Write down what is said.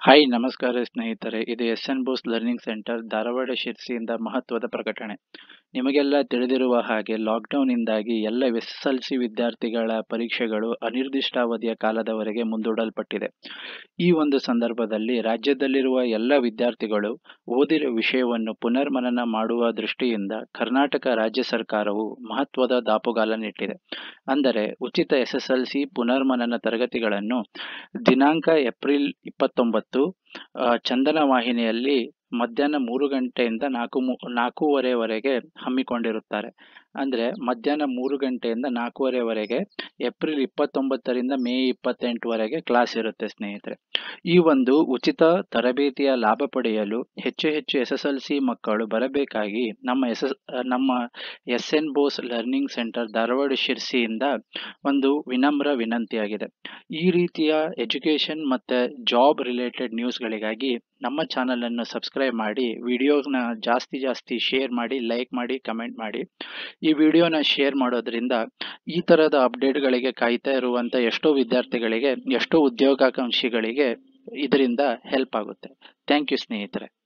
hi ನಮಸ್ಕಾರ ಸ್ನೇಹಿತರೆ ಇದು S N Bose learning centre Dharwad ಶಿರ್ಸಿಯಿಂದ ಮಹತ್ವದ ಪ್ರಕಟಣೆ ನಿಮಗೆಲ್ಲ ತಿಳಿದಿರುವ ಹಾಗೆ ಲಾಕ್ಡೌನ್ನಿಂದಾಗಿ ಎಲ್ಲ ಎಸ್ ಎಸ್ ಎಲ್ ಸಿ ವಿದ್ಯಾರ್ಥಿಗಳ ಪರೀಕ್ಷೆಗಳು ಅನಿರ್ದಿಷ್ಟಾವಧಿಯ ಕಾಲದವರೆಗೆ ಮುಂದೂಡಲ್ಪಟ್ಟಿದೆ ಈ ಒಂದು ಸಂದರ್ಭದಲ್ಲಿ ರಾಜ್ಯದಲ್ಲಿರುವ ಎಲ್ಲ ವಿದ್ಯಾರ್ಥಿಗಳು ಓದಿರೋ ವಿಷಯವನ್ನು ಪುನರ್ಮನನ ಮಾಡುವ ದೃಷ್ಟಿಯಿಂದ ಕರ್ನಾಟಕ ರಾಜ್ಯ ಸರ್ಕಾರವು ಮಹತ್ವದ ದಾಪುಗಾಲನ್ನಿಟ್ಟಿದೆ ಅಂದರೆ ಉಚಿತ ಎಸ್ ಎಸ್ ಎಲ್ ಸಿ ಪುನರ್ಮನನ ತರಗತಿಗಳನ್ನು ದಿನಾಂಕ ಏಪ್ರಿಲ್ ಇಪ್ಪತ್ತೊಂಬತ್ತು ಆ, ಚಂದನ ವಾಹಿನಿಯಲ್ಲಿ ಮಧ್ಯಾಹ್ನ ಮೂರು ಗಂಟೆಯಿಂದ ನಾಲ್ಕು ಮು ನಾಲ್ಕೂವರೆವರೆಗೆ ಹಮ್ಮಿಕೊಂಡಿರುತ್ತಾರೆ ಅಂದರೆ ಮಧ್ಯಾಹ್ನ ಮೂರು ಗಂಟೆಯಿಂದ ನಾಲ್ಕೂವರೆವರೆಗೆ ಏಪ್ರಿಲ್ ಇಪ್ಪತ್ತೊಂಬತ್ತರಿಂದ ಮೇ ಇಪ್ಪತ್ತೆಂಟುವರೆಗೆ ಕ್ಲಾಸ್ ಇರುತ್ತೆ ಸ್ನೇಹಿತರೆ ಈ ಒಂದು ಉಚಿತ ತರಬೇತಿಯ ಲಾಭ ಪಡೆಯಲು ಹೆಚ್ಚು ಹೆಚ್ಚು ಎಸ್ ಎಸ್ ಎಲ್ ಸಿ ಮಕ್ಕಳು ಬರಬೇಕಾಗಿ ನಮ್ಮ ಎಸ್ ಎಸ್ ನಮ್ಮ S N Bose learning centre Dharwad ಶಿರ್ಸಿಯಿಂದ ಒಂದು ವಿನಮ್ರ ವಿನಂತಿಯಾಗಿದೆ ಈ ರೀತಿಯ ಎಜುಕೇಷನ್ ಮತ್ತು ಜಾಬ್ ರಿಲೇಟೆಡ್ ನ್ಯೂಸ್ಗಳಿಗಾಗಿ ನಮ್ಮ ಚಾನಲನ್ನು ಸಬ್ಸ್ಕ್ರೈಬ್ ಮಾಡಿ ವಿಡಿಯೋನ ಜಾಸ್ತಿ ಜಾಸ್ತಿ ಶೇರ್ ಮಾಡಿ ಲೈಕ್ ಮಾಡಿ ಕಮೆಂಟ್ ಮಾಡಿ ಈ ವಿಡಿಯೋನ ಶೇರ್ ಮಾಡೋದ್ರಿಂದ ಈ ಥರದ ಅಪ್ಡೇಟ್ಗಳಿಗೆ ಕಾಯ್ತಾ ಇರುವಂಥ ಎಷ್ಟೋ ವಿದ್ಯಾರ್ಥಿಗಳಿಗೆ ಎಷ್ಟೋ ಉದ್ಯೋಗಾಕಾಂಕ್ಷಿಗಳಿಗೆ ಇದರಿಂದ ಹೆಲ್ಪ್ ಆಗುತ್ತೆ ಥ್ಯಾಂಕ್ ಯು ಸ್ನೇಹಿತರೆ